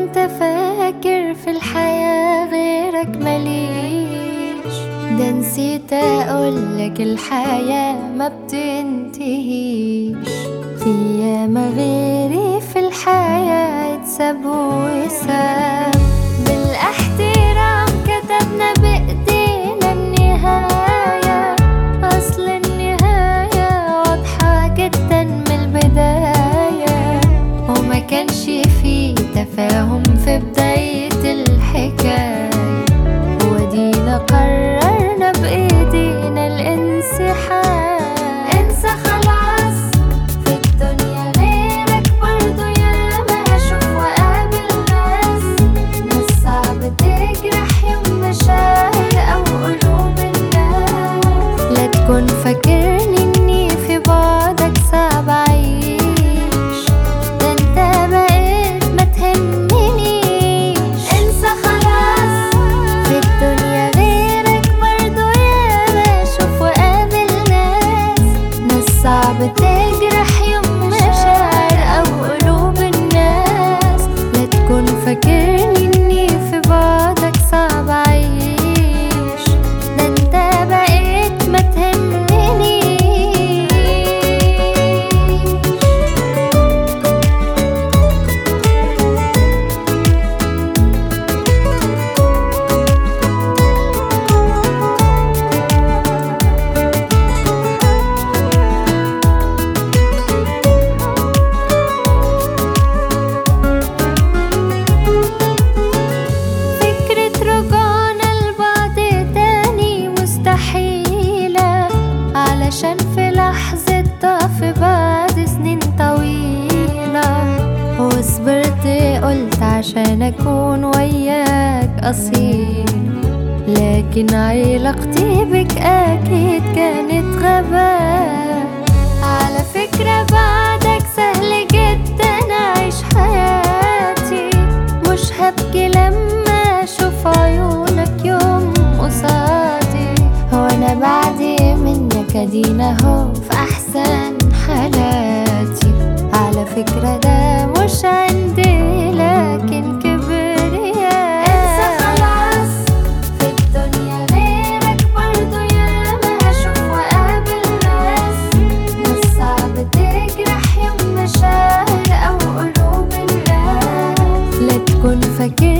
انت فاكر في الحياة غيرك مليش ده نسيت اقولك الحياة ما بتنتهيش في ياما غيري في الحياة اتساب وساب بالاحترام كتبنا بايدينا النهاية اصل النهاية واضحة جدا من البداية وما كانش فيه تفاهم في بداية الحكاية ودينا قررنا بإيدينا الانسحاب انسى خلاص في الدنيا غيرك برضو ياما هشوف وقابل ناس ناس صعب تجرح يوم مشاعر أو قلوب الناس لا تكون فاكرني إني في بعدك صعب أعيش ده انت بقيت ما تهمنيش انسى خلاص في الدنيا غيرك برضو ياما اشوف وقابل ناس ناس صعب تجرح يوم مشاعر او قلوب الناس لا تكون فاكرني اني في بعدك صعب اعيش ده انت بقيت ما تهمنيش فكرة رجعنا لبعض تاني مستحيلة علشان في لحظة ضعف بعد سنين طويلة وصبرت قلت عشان أكون وياك أصيل لكن علاقتي بك أكيد كانت غباء على فكرة بعدك سهل جدا أعيش حياتي مش هبكي لما أشوف عيونك يوم قصادي هو أنا بعدي منك أدينا أهو في أحسن حالاتي على فكرة ده مش عندي لكن كبرياء انسى خلاص في الدنيا غيرك برضو ياما هشوف وقابل ناس ناس صعب تجرح يوم مشاعر أو قلوب الناس لا تكون فاكر